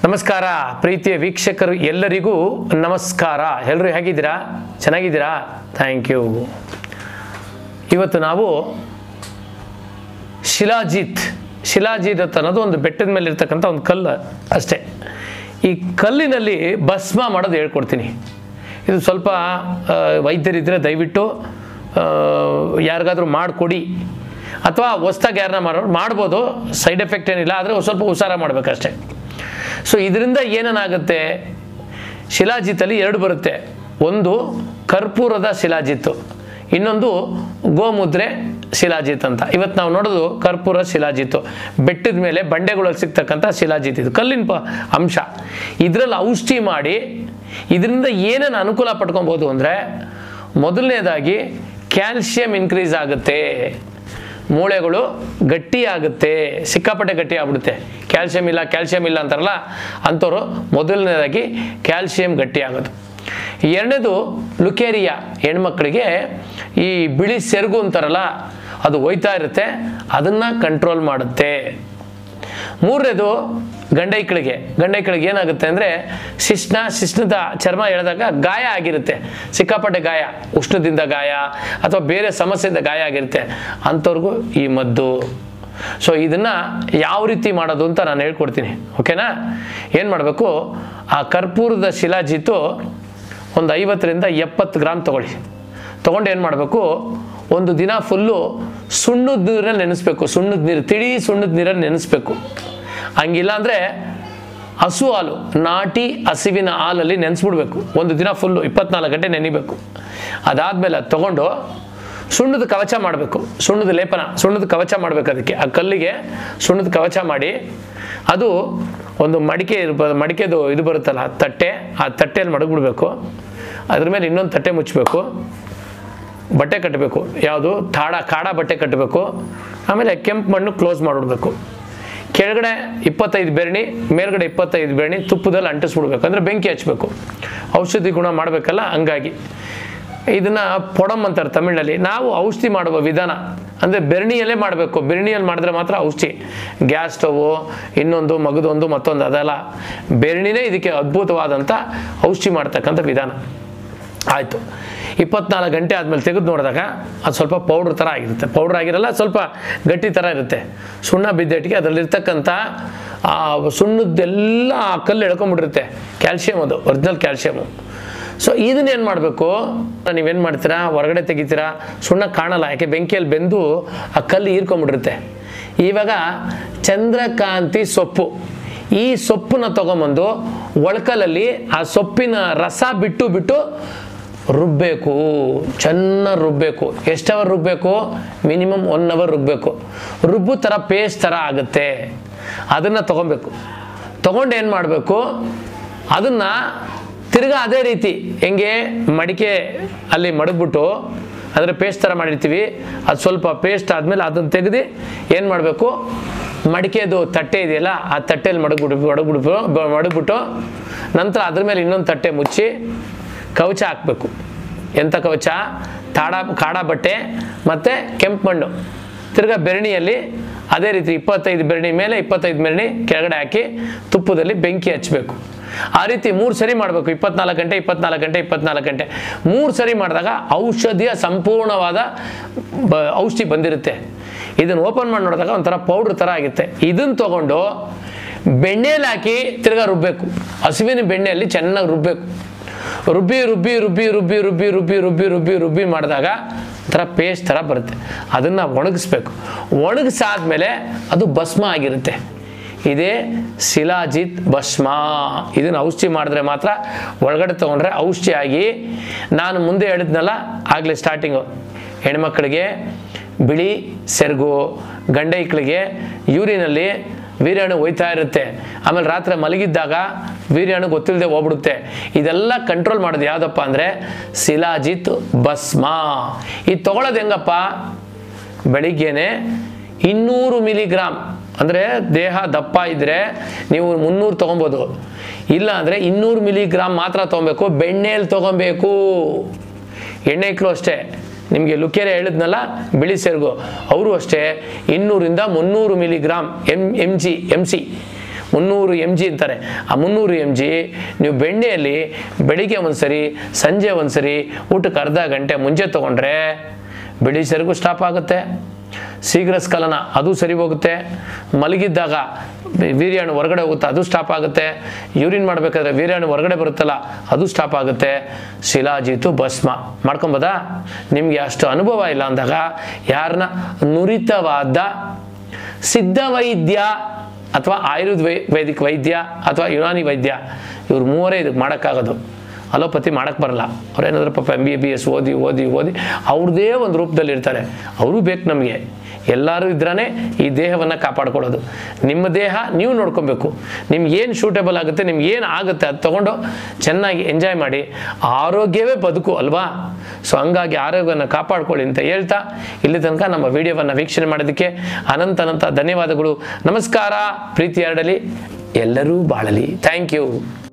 ನಮಸ್ಕಾರ ಪ್ರೀತಿಯ ವೀಕ್ಷಕರು ಎಲ್ಲರಿಗೂ ನಮಸ್ಕಾರ ಎಲ್ಲರೂ ಹೇಗಿದ್ದೀರಾ ಚೆನ್ನಾಗಿದ್ದೀರಾ ಥ್ಯಾಂಕ್ ಯು ಇವತ್ತು ನಾವು ಶಿಲಾಜಿತ್ ಶಿಲಾಜಿತ್ ಅಂತ ಅನ್ನೋದು ಒಂದು ಬೆಟ್ಟದ ಮೇಲೆ ಇರ್ತಕ್ಕಂಥ ಒಂದು ಕಲ್ಲು ಅಷ್ಟೇ ಈ ಕಲ್ಲಿನಲ್ಲಿ ಭಸ್ಮ ಮಾಡೋದು ಹೇಳ್ಕೊಡ್ತೀನಿ ಇದು ಸ್ವಲ್ಪ ಆ, ವೈದ್ಯರಿದ್ದರೆ ದಯವಿಟ್ಟು ಆ, ಯಾರಿಗಾದ್ರೂ ಮಾಡಿಕೊಡಿ ಅಥವಾ ಹೊಸ್ದಾಗಿ ಯಾರನ್ನ ಮಾಡೋ ಮಾಡ್ಬೋದು ಸೈಡ್ ಎಫೆಕ್ಟ್ ಏನಿಲ್ಲ ಆದರೆ ಸ್ವಲ್ಪ ಹುಷಾರ ಮಾಡಬೇಕಷ್ಟೆ ಸೊ ಇದರಿಂದ ಏನೇನಾಗುತ್ತೆ ಶಿಲಾಜಿತ್ತಲ್ಲಿ ಎರಡು ಬರುತ್ತೆ ಒಂದು ಕರ್ಪೂರದ ಶಿಲಾಜಿತ್ತು ಇನ್ನೊಂದು ಗೋಮುದ್ರೆ ಶಿಲಾಜಿತ್ ಅಂತ ಇವತ್ತು ನಾವು ನೋಡೋದು ಕರ್ಪೂರ ಶಿಲಾಜಿತ್ತು ಬೆಟ್ಟದ ಮೇಲೆ ಬಂಡೆಗಳಲ್ಲಿ ಸಿಗ್ತಕ್ಕಂಥ ಶಿಲಾಜಿತ್ ಇದು ಕಲ್ಲಿನ ಪ ಅಂಶ ಇದರಲ್ಲಿ ಔಷಧಿ ಮಾಡಿ ಇದರಿಂದ ಏನೇನು ಅನುಕೂಲ ಪಡ್ಕೊಬೋದು ಅಂದರೆ ಮೊದಲನೇದಾಗಿ ಕ್ಯಾಲ್ಶಿಯಂ ಇನ್ಕ್ರೀಸ್ ಆಗುತ್ತೆ ಮೂಳೆಗಳು ಗಟ್ಟಿ ಆಗುತ್ತೆ ಸಿಕ್ಕಾಪಟ್ಟೆ ಗಟ್ಟಿ ಆಗ್ಬಿಡುತ್ತೆ ಕ್ಯಾಲ್ಸಿಯಂ ಇಲ್ಲ ಕ್ಯಾಲ್ಸಿಯಂ ಇಲ್ಲ ಅಂತಾರಲ್ಲ ಅಂಥವ್ರು ಮೊದಲನೇದಾಗಿ ಕ್ಯಾಲ್ಸಿಯಂ ಗಟ್ಟಿ ಆಗೋದು ಎರಡನೇದು ಲುಕೇರಿಯಾ ಹೆಣ್ಮಕ್ಳಿಗೆ ಈ ಬಿಳಿ ಸೆರಗು ಅಂತಾರಲ್ಲ ಅದು ಹೋಯ್ತಾ ಇರುತ್ತೆ ಅದನ್ನು ಕಂಟ್ರೋಲ್ ಮಾಡುತ್ತೆ ಮೂರನೇದು ಗಂಡೈಕಳಿಗೆ ಗಂಡೈಕಳಿಗೆ ಏನಾಗುತ್ತೆ ಅಂದರೆ ಶಿಶ್ನ ಶಿಶ್ನದ ಚರ್ಮ ಎಳೆದಾಗ ಗಾಯ ಆಗಿರುತ್ತೆ ಸಿಕ್ಕಾಪಟ್ಟೆ ಗಾಯ ಉಷ್ಣದಿಂದ ಗಾಯ ಅಥವಾ ಬೇರೆ ಸಮಸ್ಯೆಯಿಂದ ಗಾಯ ಆಗಿರುತ್ತೆ ಅಂಥವ್ರಿಗೂ ಈ ಮದ್ದು ಸೊ ಇದನ್ನು ಯಾವ ರೀತಿ ಮಾಡೋದು ಅಂತ ನಾನು ಹೇಳ್ಕೊಡ್ತೀನಿ ಓಕೆನಾ ಏನು ಮಾಡಬೇಕು ಆ ಕರ್ಪೂರದ ಶಿಲಾಜಿತ್ತು ಒಂದು ಐವತ್ತರಿಂದ ಎಪ್ಪತ್ತು ಗ್ರಾಮ್ ತೊಗೊಳ್ಳಿ ತೊಗೊಂಡು ಏನು ಮಾಡಬೇಕು ಒಂದು ದಿನ ಫುಲ್ಲು ಸುಣ್ಣದ ನೀರಲ್ಲಿ ನೆನೆಸ್ಬೇಕು ಸುಣ್ಣದ ನೀರು ತಿಳಿ ಸುಣ್ಣದ ನೀರಲ್ಲಿ ನೆನೆಸ್ಬೇಕು ಹಂಗಿಲ್ಲ ಅಂದರೆ ಹಸು ಹಾಲು ನಾಟಿ ಹಸಿವಿನ ಹಾಲಲ್ಲಿ ನೆನೆಸ್ಬಿಡ್ಬೇಕು ಒಂದು ದಿನ ಫುಲ್ಲು ಇಪ್ಪತ್ನಾಲ್ಕು ಗಂಟೆ ನೆನಿಬೇಕು ಅದಾದಮೇಲೆ ಅದು ತೊಗೊಂಡು ಸುಣ್ಣದ ಕವಚ ಮಾಡಬೇಕು ಸುಣ್ಣದ ಲೇಪನ ಸುಣ್ಣದ ಕವಚ ಮಾಡಬೇಕು ಅದಕ್ಕೆ ಆ ಕಲ್ಲಿಗೆ ಸುಣ್ಣದ ಕವಚ ಮಾಡಿ ಅದು ಒಂದು ಮಡಿಕೆ ಇರ್ಬೋದು ಮಡಿಕೆದು ಇದು ಬರುತ್ತಲ್ಲ ಆ ತಟ್ಟೆ ಆ ತಟ್ಟೆಯಲ್ಲಿ ಮಡಗ್ಬಿಡ್ಬೇಕು ಅದ್ರ ಮೇಲೆ ಇನ್ನೊಂದು ತಟ್ಟೆ ಮುಚ್ಚಬೇಕು ಬಟ್ಟೆ ಕಟ್ಟಬೇಕು ಯಾವುದು ತಾಡ ಕಾಡ ಬಟ್ಟೆ ಕಟ್ಟಬೇಕು ಆಮೇಲೆ ಕೆಂಪು ಮಣ್ಣು ಕ್ಲೋಸ್ ಮಾಡಿಬಿಡ್ಬೇಕು ಕೆಳಗಡೆ ಇಪ್ಪತ್ತೈದು ಬೆರಣಿ ಮೇಲ್ಗಡೆ ಇಪ್ಪತ್ತೈದು ಬೆರಣಿ ತುಪ್ಪದಲ್ಲಿ ಅಂಟಿಸ್ಬಿಡ್ಬೇಕು ಅಂದರೆ ಬೆಂಕಿ ಹಚ್ಚಬೇಕು ಔಷಧಿ ಗುಣ ಮಾಡಬೇಕಲ್ಲ ಹಂಗಾಗಿ ಇದನ್ನು ಪೊಡಮ್ ಅಂತಾರೆ ತಮಿಳಲ್ಲಿ ನಾವು ಔಷಧಿ ಮಾಡುವ ವಿಧಾನ ಅಂದರೆ ಬೆರಣಿಯಲ್ಲೇ ಮಾಡಬೇಕು ಬೆರಣಿಯಲ್ಲಿ ಮಾಡಿದ್ರೆ ಮಾತ್ರ ಔಷಧಿ ಗ್ಯಾಸ್ ಸ್ಟವು ಇನ್ನೊಂದು ಮಗದೊಂದು ಮತ್ತೊಂದು ಅದಲ್ಲ ಬೆರಣಿನೇ ಇದಕ್ಕೆ ಅದ್ಭುತವಾದಂಥ ಔಷಧಿ ಮಾಡ್ತಕ್ಕಂಥ ವಿಧಾನ ಆಯಿತು ಇಪ್ಪತ್ನಾಲ್ಕು ಗಂಟೆ ಆದಮೇಲೆ ತೆಗೆದು ನೋಡಿದಾಗ ಅದು ಸ್ವಲ್ಪ ಪೌಡ್ರ್ ಥರ ಆಗಿರುತ್ತೆ ಪೌಡ್ರ್ ಆಗಿರಲ್ಲ ಸ್ವಲ್ಪ ಗಟ್ಟಿ ಥರ ಇರುತ್ತೆ ಸುಣ್ಣ ಬಿದ್ದೆಟ್ಟಿಗೆ ಅದರಲ್ಲಿರ್ತಕ್ಕಂಥ ಆ ಸುಣ್ಣದ್ದೆಲ್ಲ ಆ ಕಲ್ಲು ಎಳ್ಕೊಂಬಿಟ್ಟಿರುತ್ತೆ ಕ್ಯಾಲ್ಶಿಯಮ್ ಅದು ಒರಿಜಿನಲ್ ಕ್ಯಾಲ್ಶಿಯಮು ಸೊ ಇದನ್ನೇನು ಮಾಡಬೇಕು ನೀವೇನು ಮಾಡ್ತೀರಾ ಹೊರಗಡೆ ತೆಗಿತೀರಾ ಸುಣ್ಣ ಕಾಣಲ್ಲ ಯಾಕೆ ಬೆಂಕಿಯಲ್ಲಿ ಬೆಂದು ಆ ಕಲ್ಲು ಹೀರ್ಕೊಂಬಿಟ್ಟಿರುತ್ತೆ ಇವಾಗ ಚಂದ್ರಕಾಂತಿ ಸೊಪ್ಪು ಈ ಸೊಪ್ಪನ್ನ ತೊಗೊಂಬಂದು ಒಳಕಲಲ್ಲಿ ಆ ಸೊಪ್ಪಿನ ರಸ ಬಿಟ್ಟು ಬಿಟ್ಟು ರುಬ್ಬಬೇಕು ಚೆನ್ನಾಗಿ ರುಬ್ಬಬೇಕು ಎಷ್ಟು ಅವರ್ ರುಬ್ಬಬೇಕು ಮಿನಿಮಮ್ ಒನ್ ಅವರ್ ರುಬ್ಬಬೇಕು ರುಬ್ಬು ಥರ ಪೇಸ್ಟ್ ಥರ ಆಗುತ್ತೆ ಅದನ್ನು ತೊಗೊಬೇಕು ತೊಗೊಂಡು ಏನು ಮಾಡಬೇಕು ಅದನ್ನು ತಿರ್ಗಾ ಅದೇ ರೀತಿ ಹೆಂಗೆ ಮಡಿಕೆ ಅಲ್ಲಿ ಮಡಗ್ಬಿಟ್ಟು ಅಂದರೆ ಪೇಸ್ಟ್ ಥರ ಮಾಡಿರ್ತೀವಿ ಅದು ಸ್ವಲ್ಪ ಪೇಸ್ಟ್ ಆದಮೇಲೆ ಅದನ್ನು ತೆಗೆದು ಏನು ಮಾಡಬೇಕು ಮಡಿಕೆದು ತಟ್ಟೆ ಇದೆಯಲ್ಲ ಆ ತಟ್ಟೆಯಲ್ಲಿ ಮಡಗ್ಬಿಟ್ಟು ಮಡಗ್ಬಿಟ್ಟು ಮಡಗ್ಬಿಟ್ಟು ನಂತರ ಅದ್ರ ಮೇಲೆ ಇನ್ನೊಂದು ತಟ್ಟೆ ಮುಚ್ಚಿ ಕವಚ ಹಾಕಬೇಕು ಎಂಥ ಕವಚ ತಾಡ ಕಾಡ ಬಟ್ಟೆ ಮತ್ತು ಕೆಂಪು ಮಣ್ಣು ತಿರ್ಗಾ ಬೆರಣಿಯಲ್ಲಿ ಅದೇ ರೀತಿ ಇಪ್ಪತ್ತೈದು ಬೆರಣಿ ಮೇಲೆ ಇಪ್ಪತ್ತೈದು ಬೆರಣಿ ಕೆಳಗಡೆ ಹಾಕಿ ತುಪ್ಪದಲ್ಲಿ ಬೆಂಕಿ ಹಚ್ಚಬೇಕು ಆ ರೀತಿ ಮೂರು ಸರಿ ಮಾಡಬೇಕು ಇಪ್ಪತ್ನಾಲ್ಕು ಗಂಟೆ ಇಪ್ಪತ್ನಾಲ್ಕು ಗಂಟೆ ಇಪ್ಪತ್ನಾಲ್ಕು ಗಂಟೆ ಮೂರು ಸರಿ ಮಾಡಿದಾಗ ಔಷಧಿಯ ಸಂಪೂರ್ಣವಾದ ಬ ಔಷಧಿ ಬಂದಿರುತ್ತೆ ಇದನ್ನು ಓಪನ್ ಮಾಡಿ ನೋಡಿದಾಗ ಒಂಥರ ಪೌಡ್ರ್ ಥರ ಆಗುತ್ತೆ ಇದನ್ನು ತೊಗೊಂಡು ಬೆಣ್ಣೆಯಲ್ಲಿ ಹಾಕಿ ತಿರ್ಗಾ ರುಬ್ಬಬೇಕು ಹಸುವಿನ ಬೆಣ್ಣೆಯಲ್ಲಿ ಚೆನ್ನಾಗಿ ರುಬ್ಬಬೇಕು ರುಬ್ಬಿ ರುಬ್ಬಿ ರುಬ್ಬಿ ರುಬ್ಬಿ ರುಬ್ಬಿ ರುಬ್ಬಿ ರುಬ್ಬಿ ರುಬ್ಬಿ ರುಬ್ಬಿ ಮಾಡಿದಾಗ ಒಂಥರ ಪೇಸ್ಟ್ ಥರ ಬರುತ್ತೆ ಅದನ್ನು ಒಣಗಿಸ್ಬೇಕು ಒಣಗಿಸಾದ್ಮೇಲೆ ಅದು ಭಸ್ಮ ಆಗಿರುತ್ತೆ ಇದೇ ಶಿಲಾಜಿತ್ ಭಸ್ಮ ಇದನ್ನು ಔಷಧಿ ಮಾಡಿದ್ರೆ ಮಾತ್ರ ಒಳಗಡೆ ತೊಗೊಂಡ್ರೆ ಔಷಧಿ ಆಗಿ ನಾನು ಮುಂದೆ ಹೇಳಿದ್ನಲ್ಲ ಆಗಲೇ ಸ್ಟಾರ್ಟಿಂಗು ಹೆಣ್ಮಕ್ಳಿಗೆ ಬಿಳಿ ಸೆರಗು ಗಂಡೈಕ್ಳಿಗೆ ಯೂರಿನಲ್ಲಿ ವೀರ್ಯಾಣು ಹೋಯ್ತಾ ಇರುತ್ತೆ ಆಮೇಲೆ ರಾತ್ರಿ ಮಲಗಿದ್ದಾಗ ವೀರ್ಯಾಣು ಗೊತ್ತಿಲ್ಲದೆ ಹೋಗ್ಬಿಡುತ್ತೆ ಇದೆಲ್ಲ ಕಂಟ್ರೋಲ್ ಮಾಡೋದು ಯಾವುದಪ್ಪ ಅಂದರೆ ಶಿಲಾಜಿತ್ ಭಸ್ಮ ಇದು ತೊಗೊಳೋದು ಹೆಂಗಪ್ಪ ಬೆಳಿಗ್ಗೆನೆ ಇನ್ನೂರು ಮಿಲಿಗ್ರಾಮ್ ಅಂದರೆ ದೇಹ ದಪ್ಪ ಇದ್ದರೆ ನೀವು ಮುನ್ನೂರು ತೊಗೊಬೋದು ಇಲ್ಲ ಅಂದರೆ ಇನ್ನೂರು ಮಿಲಿಗ್ರಾಮ್ ಮಾತ್ರ ತೊಗೊಬೇಕು ಬೆಣ್ಣೆಯಲ್ಲಿ ತೊಗೊಬೇಕು ಎಣ್ಣೆಕ್ಳು ಅಷ್ಟೇ ನಿಮಗೆ ಲುಕೇರೆ ಹೇಳಿದ್ನಲ್ಲ ಬಿಳಿ ಸೆರಗು ಅವರು ಅಷ್ಟೇ ಇನ್ನೂರಿಂದ ಮುನ್ನೂರು milligram M M G M C ಮುನ್ನೂರು ಎಮ್ ಜಿ ಅಂತಾರೆ ಆ ಮುನ್ನೂರು ಎಮ್ ಜಿ ನೀವು ಬೆಣ್ಣೆಯಲ್ಲಿ ಬೆಳಿಗ್ಗೆ ಒಂದ್ಸರಿ ಸಂಜೆ ಒಂದ್ಸರಿ ಊಟಕ್ಕೆ ಅರ್ಧ ಗಂಟೆ ಮುಂಚೆ ತೊಗೊಂಡ್ರೆ ಬಿಳಿ ಸೆರಗು ಸ್ಟಾಪ್ ಆಗುತ್ತೆ ಶೀಘ್ರ ಸ್ಖಲನ ಅದು ಸರಿ ಹೋಗುತ್ತೆ ಮಲಗಿದ್ದಾಗ ವೀರ್ಯಾಣು ಹೊರಗಡೆ ಹೋಗುತ್ತೆ ಅದು ಸ್ಟಾಪ್ ಆಗುತ್ತೆ ಯೂರಿನ್ ಮಾಡಬೇಕಾದ್ರೆ ವೀರ್ಯಾಣು ಹೊರಗಡೆ ಬರುತ್ತಲ್ಲ ಅದು ಸ್ಟಾಪ್ ಆಗುತ್ತೆ ಶಿಲಾಜೀತು ಭಸ್ಮ ಮಾಡ್ಕೊಬೋದಾ ನಿಮಗೆ ಅಷ್ಟು ಅನುಭವ ಇಲ್ಲ ಅಂದಾಗ ಯಾರನ್ನ ನುರಿತವಾದ ಸಿದ್ಧ ವೈದ್ಯ ಅಥವಾ ಆಯುರ್ವೇದ ವೈ ವೈದಿಕ ವೈದ್ಯ ಅಥವಾ ಯುನಾನಿ ವೈದ್ಯ ಇವ್ರು ಮೂವರೇ ಇದಕ್ಕೆ ಮಾಡೋಕ್ಕಾಗೋದು ಅಲೋಪತಿ ಮಾಡೋಕ್ಕೆ ಬರಲ್ಲ ಅವ್ರೇನಾದ್ರು ಪಾಪ ಎಮ್ ಬಿ ಬಿ ಎಸ್ ಓದಿ ಓದಿ ಓದಿ ಅವ್ರದ್ದೇ ಒಂದು ರೂಪದಲ್ಲಿ ಇರ್ತಾರೆ ಅವರು ಬೇಕು ನಮಗೆ ಎಲ್ಲರೂ ಇದ್ರೇ ಈ ದೇಹವನ್ನು ಕಾಪಾಡ್ಕೊಳ್ಳೋದು ನಿಮ್ಮ ದೇಹ ನೀವು ನೋಡ್ಕೊಬೇಕು ನಿಮ್ಗೆ ಏನು ಸೂಟೇಬಲ್ ಆಗುತ್ತೆ ನಿಮ್ಗೆ ಏನು ಆಗುತ್ತೆ ಅದು ತೊಗೊಂಡು ಚೆನ್ನಾಗಿ ಎಂಜಾಯ್ ಮಾಡಿ ಆರೋಗ್ಯವೇ ಬದುಕು ಅಲ್ವಾ ಸೊ ಹಂಗಾಗಿ ಆರೋಗ್ಯವನ್ನು ಕಾಪಾಡ್ಕೊಳ್ಳಿ ಅಂತ ಹೇಳ್ತಾ ಇಲ್ಲಿ ತನಕ ನಮ್ಮ ವಿಡಿಯೋವನ್ನು ವೀಕ್ಷಣೆ ಮಾಡೋದಕ್ಕೆ ಅನಂತ ಅನಂತ ಧನ್ಯವಾದಗಳು ನಮಸ್ಕಾರ ಪ್ರೀತಿ ಹರಡಲಿ ಎಲ್ಲರೂ ಬಾಳಲಿ ಥ್ಯಾಂಕ್ ಯು